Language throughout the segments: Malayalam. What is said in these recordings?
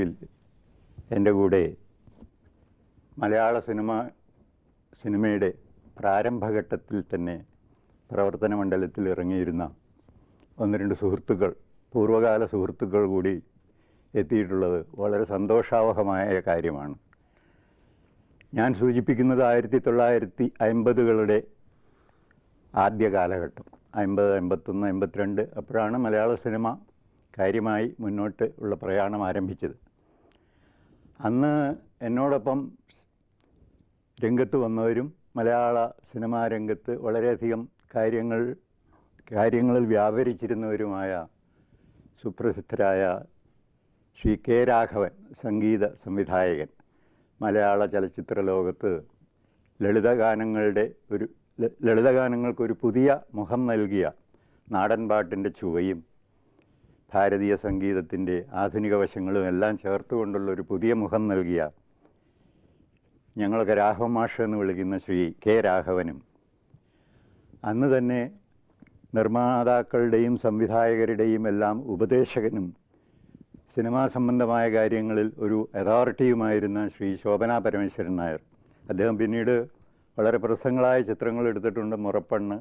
എൻ്റെ കൂടെ മലയാള സിനിമ സിനിമയുടെ പ്രാരംഭഘട്ടത്തിൽ തന്നെ പ്രവർത്തന മണ്ഡലത്തിൽ ഇറങ്ങിയിരുന്ന ഒന്ന് രണ്ട് സുഹൃത്തുക്കൾ പൂർവ്വകാല സുഹൃത്തുക്കൾ കൂടി എത്തിയിട്ടുള്ളത് വളരെ സന്തോഷാവഹമായ കാര്യമാണ് ഞാൻ സൂചിപ്പിക്കുന്നത് ആയിരത്തി തൊള്ളായിരത്തി അമ്പതുകളുടെ ആദ്യ കാലഘട്ടം അമ്പത് അമ്പത്തൊന്ന് അമ്പത്തിരണ്ട് അപ്പോഴാണ് മലയാള സിനിമ കാര്യമായി മുന്നോട്ട് ഉള്ള പ്രയാണം ആരംഭിച്ചത് അന്ന് എന്നോടൊപ്പം രംഗത്ത് വന്നവരും മലയാള സിനിമാ രംഗത്ത് വളരെയധികം കാര്യങ്ങൾ കാര്യങ്ങളിൽ വ്യാപരിച്ചിരുന്നവരുമായ സുപ്രസിദ്ധരായ ശ്രീ കെ രാഘവൻ സംഗീത സംവിധായകൻ മലയാള ചലച്ചിത്ര ലോകത്ത് ലളിതഗാനങ്ങളുടെ ഒരു ല- ലളിതഗാനങ്ങൾക്കൊരു പുതിയ മുഖം നൽകിയ നാടൻ പാട്ടിൻ്റെ ചുവയും ഭാരതീയ സംഗീതത്തിൻ്റെ ആധുനിക വശങ്ങളും എല്ലാം ചേർത്തുകൊണ്ടുള്ള ഒരു പുതിയ മുഖം നൽകിയ ഞങ്ങളൊക്കെ രാഘവ മാഷ് എന്ന് വിളിക്കുന്ന ശ്രീ കെ രാഘവനും അന്ന് തന്നെ നിർമ്മാതാക്കളുടെയും സംവിധായകരുടെയും എല്ലാം ഉപദേശകനും സിനിമാ സംബന്ധമായ കാര്യങ്ങളിൽ ഒരു അതോറിറ്റിയുമായിരുന്ന ശ്രീ ശോഭന പരമേശ്വരൻ നായർ അദ്ദേഹം പിന്നീട് വളരെ പ്രസംഗങ്ങളായ ചിത്രങ്ങൾ എടുത്തിട്ടുണ്ട് മുറപ്പെണ്ണ്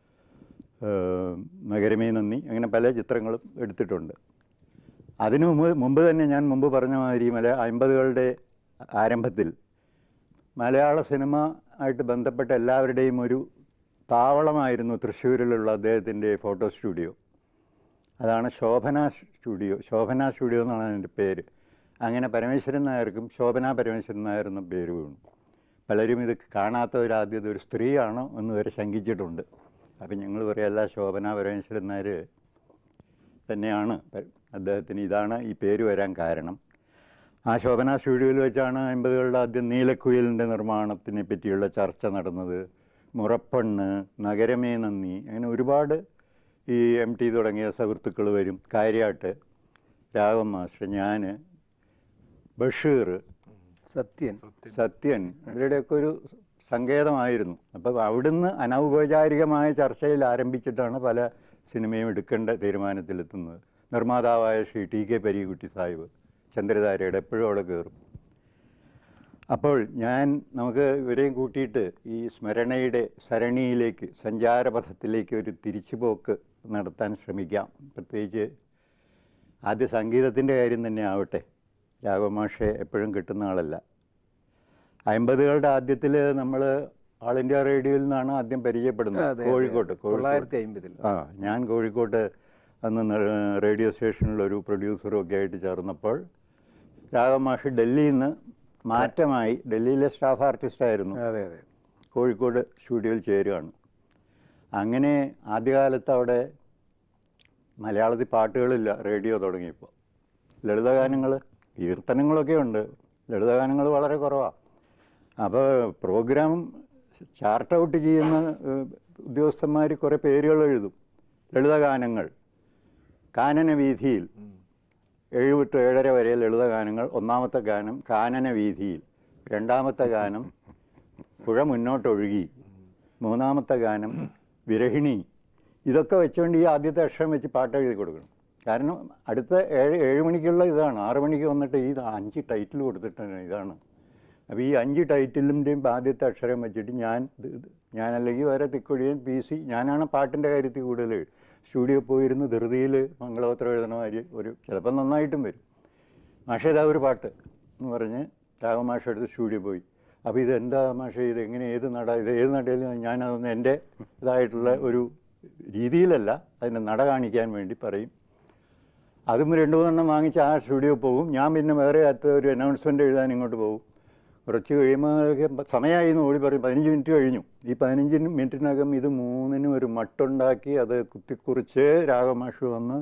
ഏഹ്, നഗരമേ നന്ദി അങ്ങനെ പല ചിത്രങ്ങളും എടുത്തിട്ടുണ്ട് അതിനു മുമ്പ് മുമ്പ് തന്നെ ഞാൻ മുമ്പ് പറഞ്ഞ മാതിരി മല അമ്പതുകളുടെ ആരംഭത്തിൽ മലയാള സിനിമ ആയിട്ട് ബന്ധപ്പെട്ട എല്ലാവരുടെയും ഒരു താവളമായിരുന്നു തൃശ്ശൂരിലുള്ള അദ്ദേഹത്തിൻ്റെ ഫോട്ടോ സ്റ്റുഡിയോ അതാണ് ശോഭന സ്റ്റുഡിയോ ശോഭന സ്റ്റുഡിയോ എന്നാണ് അതിൻ്റെ പേര് അങ്ങനെ പരമേശ്വരൻ നായർക്കും ശോഭന പരമേശ്വരൻ നായർ എന്ന പേര് വീണു പലരും ഇത് കാണാത്തവരാദ്യം ഇതൊരു സ്ത്രീയാണോ എന്ന് വരെ ശങ്കിച്ചിട്ടുണ്ട് അപ്പം ഞങ്ങൾ പറയല്ല ശോഭന പരമേശ്വരൻ നായർ തന്നെയാണ് പ- അദ്ദേഹത്തിന് ഇതാണ് ഈ പേര് വരാൻ കാരണം ആ ശോഭന സ്റ്റുഡിയോയിൽ വെച്ചാണ് അമ്പതുകളുടെ ആദ്യം നീലക്കുയിലിൻ്റെ നിർമ്മാണത്തിനെ പറ്റിയുള്ള ചർച്ച നടന്നത് മുറപ്പെണ്ണ് നഗരമേ നന്ദി അങ്ങനെ ഒരുപാട് ഈ എം ടി തുടങ്ങിയ സുഹൃത്തുക്കൾ വരും കാര്യമായിട്ട് രാഘവൻ മാസ്റ്റർ ഞാൻ ബഷീർ സത്യൻ സത്യൻ ഇവരുടെയൊക്കെ ഒരു സങ്കേതമായിരുന്നു അപ്പോൾ അവിടുന്ന് അനൗപചാരികമായ ചർച്ചയിൽ ആരംഭിച്ചിട്ടാണ് പല സിനിമയും എടുക്കേണ്ട തീരുമാനത്തിലെത്തുന്നത് നിർമ്മാതാവായ ശ്രീ ടി കെ പരീക്കുട്ടി സാഹിബ് ചന്ദ്രധാരയുടെ എപ്പോഴും അവിടെ കയറും അപ്പോൾ ഞാൻ നമുക്ക് ഇവരെയും കൂട്ടിയിട്ട് ഈ സ്മരണയുടെ സരണിയിലേക്ക് സഞ്ചാരപഥത്തിലേക്ക് ഒരു തിരിച്ചുപോക്ക് നടത്താൻ ശ്രമിക്കാം പ്രത്യേകിച്ച് ആദ്യ സംഗീതത്തിൻ്റെ കാര്യം തന്നെ ആവട്ടെ രാഘവമാഷെ എപ്പോഴും കിട്ടുന്ന ആളല്ല അമ്പതുകളുടെ ആദ്യത്തിൽ നമ്മൾ ആൾ ഇന്ത്യ റേഡിയോയിൽ നിന്നാണ് ആദ്യം പരിചയപ്പെടുന്നത് അതെ, അതെ. കോഴിക്കോട്ട് തൊള്ളായിരത്തി അമ്പതിൽ ആ ഞാൻ കോഴിക്കോട്ട് അന്ന് ന- റേഡിയോ സ്റ്റേഷനിലൊരു പ്രൊഡ്യൂസറും ഒക്കെ ആയിട്ട് ചേർന്നപ്പോൾ രാഘവമാഷ് ഡൽഹിയിൽ നിന്ന് മാറ്റമായി ഡൽഹിയിലെ സ്റ്റാഫ് ആർട്ടിസ്റ്റ് ആയിരുന്നു അതെ അതെ കോഴിക്കോട് സ്റ്റുഡിയോയിൽ ചേരുകയാണ് അങ്ങനെ ആദ്യകാലത്ത് അവിടെ മലയാളത്തിൽ പാട്ടുകളില്ല റേഡിയോ തുടങ്ങിയപ്പോൾ ലളിതഗാനങ്ങൾ കീർത്തനങ്ങളൊക്കെ ഉണ്ട് ലളിതഗാനങ്ങൾ വളരെ കുറവാണ് അപ്പോൾ പ്രോഗ്രാം ചാർട്ട് ഔട്ട് ചെയ്യുന്ന ഉദ്യോഗസ്ഥന്മാർ കുറേ പേരുകൾ എഴുതും ലളിതഗാനങ്ങൾ കാനന വീതിയിൽ ഏഴ് വിട്ട് ഏഴര വരെ ലളിതഗാനങ്ങൾ ഒന്നാമത്തെ ഗാനം കാനന വീതിയിൽ രണ്ടാമത്തെ ഗാനം പുഴ മുന്നോട്ടൊഴുകി മൂന്നാമത്തെ ഗാനം വിരഹിണി ഇതൊക്കെ വെച്ചുകൊണ്ട് ഈ ആദ്യത്തെ അക്ഷരം വെച്ച് പാട്ട് എഴുതി കൊടുക്കണം കാരണം അടുത്ത ഏഴ് ഏഴ് മണിക്കുള്ള ഇതാണ് ആറ് മണിക്ക് വന്നിട്ട് ഈ അഞ്ച് ടൈറ്റിൽ കൊടുത്തിട്ടാണ് ഇതാണ് അപ്പോൾ ഈ അഞ്ച് ടൈറ്റിലിൻ്റെയും ആദ്യത്തെ അക്ഷരം വെച്ചിട്ട് ഞാൻ ഇത് ഇത് ഞാനല്ലെങ്കിൽ വേറെ തിക്കൊഴിയൻ പി സി ഞാനാണ് പാട്ടിൻ്റെ കാര്യത്തിൽ കൂടുതൽ സ്റ്റുഡിയോ പോയിരുന്ന് ധൃതിയിൽ മംഗളപത്രം എഴുതണ മാതിരി ഒരു ചിലപ്പോൾ നന്നായിട്ടും വരും മാഷേ ഇതാ ഒരു പാട്ട് എന്ന് പറഞ്ഞ് രാഘവമാഷ എടുത്ത് സ്റ്റുഡിയോ പോയി അപ്പോൾ ഇത് എന്താ മാഷേ ഇത് എങ്ങനെ ഏത് നട ഇത് ഏത് നടയിലും ഞാനതൊന്ന് എൻ്റെ ഇതായിട്ടുള്ള ഒരു രീതിയിലല്ല അതിൻ്റെ നട കാണിക്കാൻ വേണ്ടി പറയും അതും രണ്ട് മൂന്നെണ്ണം വാങ്ങിച്ച് ആ സ്റ്റുഡിയോ പോകും ഞാൻ പിന്നെ വേറെ അകത്ത് ഒരു അനൗൺസ്മെൻ്റ് എഴുതാൻ ഇങ്ങോട്ട് പോകും കുറച്ച് കഴിയുമ്പോൾ സമയമായി എന്ന് ഓടി പറയും പതിനഞ്ച് മിനിറ്റ് കഴിഞ്ഞു ഈ പതിനഞ്ച് മിനിറ്റിനകം ഇത് മൂന്നിനും ഒരു മട്ടുണ്ടാക്കി അത് കുത്തിക്കുറിച്ച് രാഗമാഷ് വന്ന്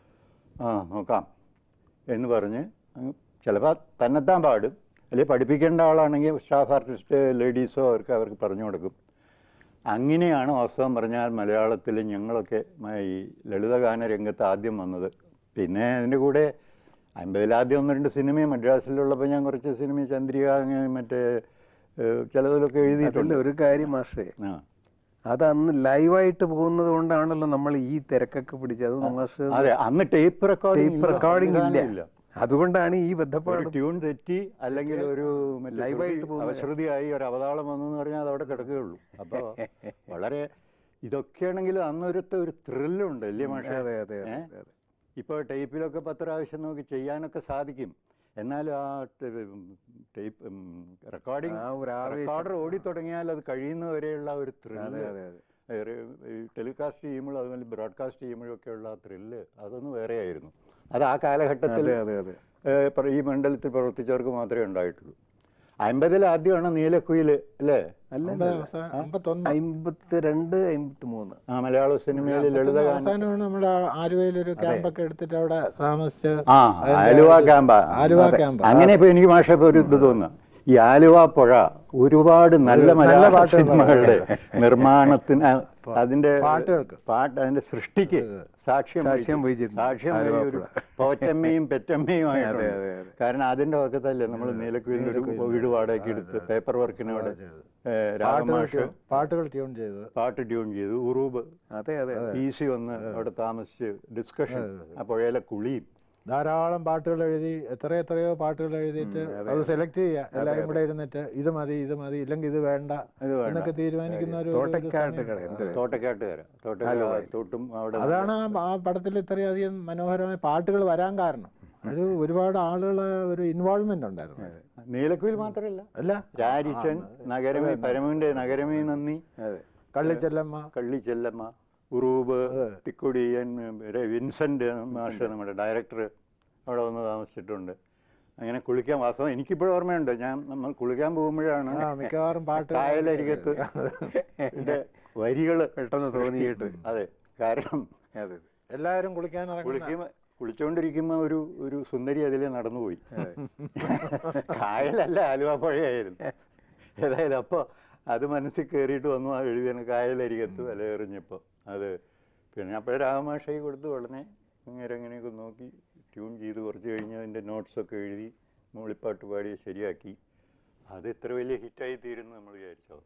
ആ നോക്കാം എന്ന് പറഞ്ഞ് ചിലപ്പോൾ തന്നെത്താൻ പാടും അല്ലെങ്കിൽ പഠിപ്പിക്കേണ്ട ആളാണെങ്കിൽ സ്റ്റാഫ് ആർട്ടിസ്റ്റ് ലേഡീസോ അവർക്ക് അവർക്ക് പറഞ്ഞു കൊടുക്കും അങ്ങനെയാണ് വാസ്തവം പറഞ്ഞാൽ മലയാളത്തിൽ ഞങ്ങളൊക്കെ മ- ഈ ലളിതഗാന രംഗത്ത് ആദ്യം വന്നത് പിന്നെ അതിൻ്റെ കൂടെ അമ്പതിലാദ്യം ഒന്ന് രണ്ട് സിനിമ മദ്രാസിലുള്ളപ്പോൾ ഞാൻ കുറച്ച് സിനിമ ചന്ദ്രിക അങ്ങനെ മറ്റേ ഏഹ്, ചിലതിലൊക്കെ അതിൽ എഴുതിയിട്ടുണ്ട് ഒരു കാര്യം മാഷേ ആ അത് അന്ന് ലൈവായിട്ട് പോകുന്നത് കൊണ്ടാണല്ലോ നമ്മൾ ഈ തിരക്കൊക്കെ പിടിച്ചത് മാഷ് അതെ അന്ന് ടേപ്പ് റെക്കോർഡിംഗ് ടേപ്പ് റെക്കോർഡിംഗ് ഇല്ല അതുകൊണ്ടാണ് ഈ ഒരു ബന്ധപ്പാട് ട്യൂൺ തെറ്റി അല്ലെങ്കിൽ ഒരു മറ്റേ Live ആയിട്ട് ശ്രുതി പോകുന്ന- അവശ്രുതിയായി ഒരു അവതാളം വന്നു എന്ന് പറഞ്ഞാൽ അത് അവിടെ കിടക്കുകയുള്ളൂ അപ്പോൾ വളരെ ഇതൊക്കെയാണെങ്കിലും അന്നൊരുത്തെ ഒരു ത്രില്ലുണ്ട് അല്ലേ മാഷേ അതെ അതെ അതെ ഏ? അതെ ഇപ്പോൾ ടൈപ്പിലൊക്കെ പത്ത് പ്രാവശ്യം നമുക്ക് ചെയ്യാനൊക്കെ സാധിക്കും എന്നാലും ആ ടൈപ്പ് റെക്കോർഡിംഗ് ആ ഒരു ആവേശം. റെക്കോർഡർ ഓടി തുടങ്ങിയാൽ അത് കഴിയുന്നവരെയുള്ള ഒരു അതെ ത്രില്ല് അതെ അതെ ടെലികാസ്റ്റ് ചെയ്യുമ്പോഴും അതുപോലെ ബ്രോഡ്കാസ്റ്റ് ചെയ്യുമ്പോഴും ഒക്കെയുള്ള ആ ത്രില്ല് അതൊന്ന് വേറെയായിരുന്നു അത് ആ കാലഘട്ടത്തിൽ അതെ അതെ അതെ ഏഹ്, പ്ര- ഈ മണ്ഡലത്തിൽ പ്രവർത്തിച്ചവർക്ക് മാത്രമേ ഉണ്ടായിട്ടുള്ളൂ അമ്പതിൽ ആദ്യമാണ് നീലക്കുയിൽ അല്ലേ അല്ല അമ്പത് അവസാനം അമ്പത്തൊന്ന് അമ്പത്തിരണ്ട് അമ്പത്തി മൂന്ന് ആ മലയാള സിനിമയിൽ ലളിതഗാനം അവസാനമാണ് നമ്മുടെ ആലുവയിൽ ഒരു ക്യാമ്പൊക്കെ എടുത്തിട്ട് അവിടെ താമസിച്ച് ആ അതിന്റെ ആലുവ ഇത് ക്യാമ്പാ ആലുവ അതെ. ക്യാമ്പ്. അങ്ങനെ ഇപ്പൊ എനിക്ക് മാഷ ഇപ്പൊ ഒരു ഇത് തോന്നുന്നു ഈ ആലുവ പുഴ ഒരുപാട് നല്ല മലയാള പാട്ടുകൾ സിനിമകളുടെ നിർമ്മാണത്തിന് ആ, അതിന്റെ പാട്ടുകൾക്ക്. പാട്ട് അതിന്റെ സൃഷ്ടിക്ക് സാക്ഷ്യം സാക്ഷ്യം വഹിച്ചു. വഹിച്ചിട്ടുണ്ട്. സാക്ഷ്യം ആലുവ വഹിച്ച ഒരു പുഴ. പോറ്റമ്മയും പെറ്റമ്മയും അതെ, ആയിട്ടുണ്ട് അതെ, അതെ. കാരണം അതിന്റെ പക്കത്തല്ലേ നമ്മൾ നീലക്കുയിൽ ഒരു വീട് വാടകയ്ക്ക് എടുത്ത് പേപ്പർ വർക്കിന് അവിടെ പാട്ടുകൾ രാമമാഷ് ട്യൂൺ- പാട്ടുകൾ ട്യൂൺ ചെയ്ത് പാട്ട് ട്യൂൺ ചെയ്തു ഉറൂബ് അതെ അതെ പി സി വന്ന് അവിടെ താമസിച്ച് ഡിസ്കഷൻ ആ പുഴയിലെ കുളിയും ധാരാളം പാട്ടുകൾ എഴുതി എത്ര എത്രയോ പാട്ടുകൾ എഴുതിയിട്ട് അത് സെലക്ട് ചെയ്യുക എല്ലാവരും കൂടെ ഇരുന്നിട്ട് ഇത് മതി ഇത് മതി ഇല്ലെങ്കിൽ ഇത് വേണ്ട ഇത് വേണ്ട. എന്നൊക്കെ തീരുമാനിക്കുന്ന ഒരു ഒരു തോട്ടക്കാട്ട് സമയം. കട എന്ത് തോട്ടക്കാട്ടുകാര തോട്ടക്കാര തോട്ടും അവിടെ അതാണ് ആ ആ പടത്തിൽ ഇത്രയധികം മനോഹരമായ പാട്ടുകൾ വരാൻ കാരണം അത് ഒരുപാട് ആളുകൾ ഒരു ഇൻവോൾവ്മെന്റ് ഉണ്ടായിരുന്നു നീലക്കുയിൽ മാത്രമല്ല അല്ല രാരിച്ചൻ നഗരമേ പരമുവിന്റെ നഗരമേ നന്ദി അതെ കള്ളിച്ചെല്ലമ്മ കള്ളി ചെല്ലമ്മ ഉറൂബ് തിക്കൊടിയൻ പിന്നെ വിൻസെന്റ് മാഷ് നമ്മുടെ ഡയറക്ടർ അവിടെ വന്ന് താമസിച്ചിട്ടുണ്ട് അങ്ങനെ കുളിക്കാൻ വാസ്തവം എനിക്കിപ്പോഴും ഓർമ്മയുണ്ട് ഞാൻ നമ്മൾ കുളിക്കാൻ പോകുമ്പോഴാണ് ആ മിക്കവാറും പാട്ട് കായലരികത്ത് ഇതിന്റെ വരികള് പെട്ടെന്ന് തോന്നിയിട്ട് അതെ കാരണം അതെ എല്ലാവരും കുളിക്കാൻ ഇറങ്ങുന്ന കുളിക്കുമ്പോ കുളിച്ചോണ്ടിരിക്കുമ്പോ ഒരു ഒരു സുന്ദരി അതിലെ നടന്നുപോയി കായലല്ല ആലുവ പുഴയായിരുന്നു ഏതായാലും അപ്പോൾ അത് മനസ്സിൽ കയറിയിട്ട് വന്നു ആ എഴുതിയാണ് കായലരികത്ത് വില എറിഞ്ഞപ്പോൾ അത് പിന്നെ അപ്പോഴേ രാമമാഷയ്ക്ക് കൊടുത്ത് ഉടനെ ഇങ്ങനെ ഇങ്ങനെയൊക്കെ നോക്കി ട്യൂൺ ചെയ്ത് കുറച്ച് കഴിഞ്ഞ് അതിൻ്റെ നോട്ട്സൊക്കെ എഴുതി മൂളിപ്പാട്ട് പാടി ശരിയാക്കി അത് ഇത്ര വലിയ ഹിറ്റായി തീരുന്നു നമ്മൾ വിചാരിച്ചോ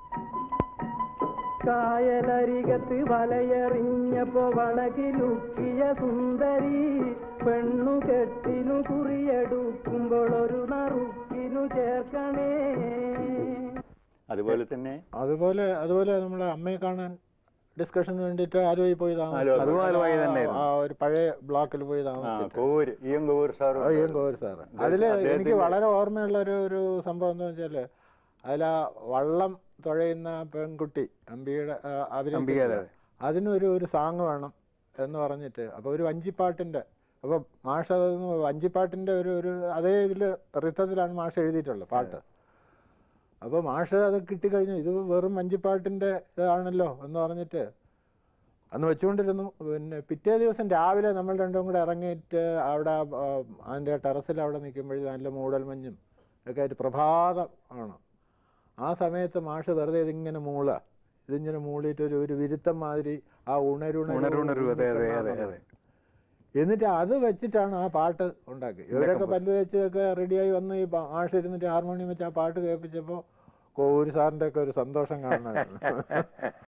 കായലരികത്ത് വലയെറിഞ്ഞപ്പോ വളകിലുക്കിയ സുന്ദരി പെണ്ണു കെട്ടിനു കുറിയെടുക്കുമ്പോൾ ഒരു നറുക്കിനു ചേർക്കണേ അതുപോലെ തന്നെ അതുപോലെ അതുപോലെ നമ്മുടെ അമ്മയെ കാണാൻ ഡിസ്കഷന് വേണ്ടിയിട്ട് ആലുവയിൽ പോയി ആലുവ. താമസിച്ചു അതും ആലുവയിൽ തന്നെയായിരുന്നു. ആ ഒരു പഴയ ബ്ലോക്കിൽ പോയി ആ താമസിച്ചിട്ട് Kovoor E M Kovoor sir ആ, ഇ എം കോവൂർ സാറ് അതിൽ എനിക്ക് വളരെ ഓർമ്മയുള്ള ഒരു ഒരു സംഭവം എന്താ വെച്ചാൽ അതിൽ ആ വള്ളം തുഴയുന്ന പെൺകുട്ടി അമ്പിയുടെ ആ, അംബിക, അഭിനയിച്ചിട്ടുള്ള അതെ. അതിനൊരു ഒരു സാങ് വേണം എന്ന് പറഞ്ഞിട്ട് അപ്പോൾ ഒരു വഞ്ചിപ്പാട്ടിൻ്റെ അപ്പോൾ മാഷ് അതൊന്ന് വഞ്ചിപ്പാട്ടിൻ്റെ ഒരു ഒരു അതേ ഇതിൽ റിത്തത്തിലാണ് മാഷ് എഴുതിയിട്ടുള്ളത് പാട്ട് അപ്പോൾ മാഷ് അത് കിട്ടിക്കഴിഞ്ഞു ഇത് വെറും വഞ്ചിപ്പാട്ടിൻ്റെ ഇതാണല്ലോ എന്ന് പറഞ്ഞിട്ട് അന്ന് വെച്ചുകൊണ്ടിരുന്നു പിന്നെ പിറ്റേ ദിവസം രാവിലെ നമ്മൾ രണ്ടും കൂടെ ഇറങ്ങിയിട്ട് അവിടെ ആ, അതിൻ്റെ ടെറസിൽ അവിടെ നിൽക്കുമ്പോഴേ നല്ല മൂടൽമഞ്ഞും ഒക്കെ ആയിട്ട് പ്രഭാതം ആണ് ആ സമയത്ത് മാഷ് വെറുതെ ഇതിങ്ങനെ മൂളുക ഇതിങ്ങനെ മൂളിയിട്ട് ഒരു ഒരു വിരുത്തം മാതിരി ആ ഉണരുണരു ഉണരുണരു, അതെ, അതെ, അതെ, ഉണരുന്നത്. അതെ. എന്നിട്ട് അത് വെച്ചിട്ടാണ് ആ പാട്ട് ഉണ്ടാക്കി ഇവരൊക്കെ പല്ല് തേച്ചൊക്കെ റെഡിയായി വന്ന് ഈ പാ- മാഷ് ഇരുന്നിട്ട് ഹാർമോണിയം വെച്ച് ആ പാട്ട് കേൾപ്പിച്ചപ്പോൾ കോവൂര് സാറിൻ്റെ ഒക്കെ ഒരു സന്തോഷം കാണണമായിരുന്നു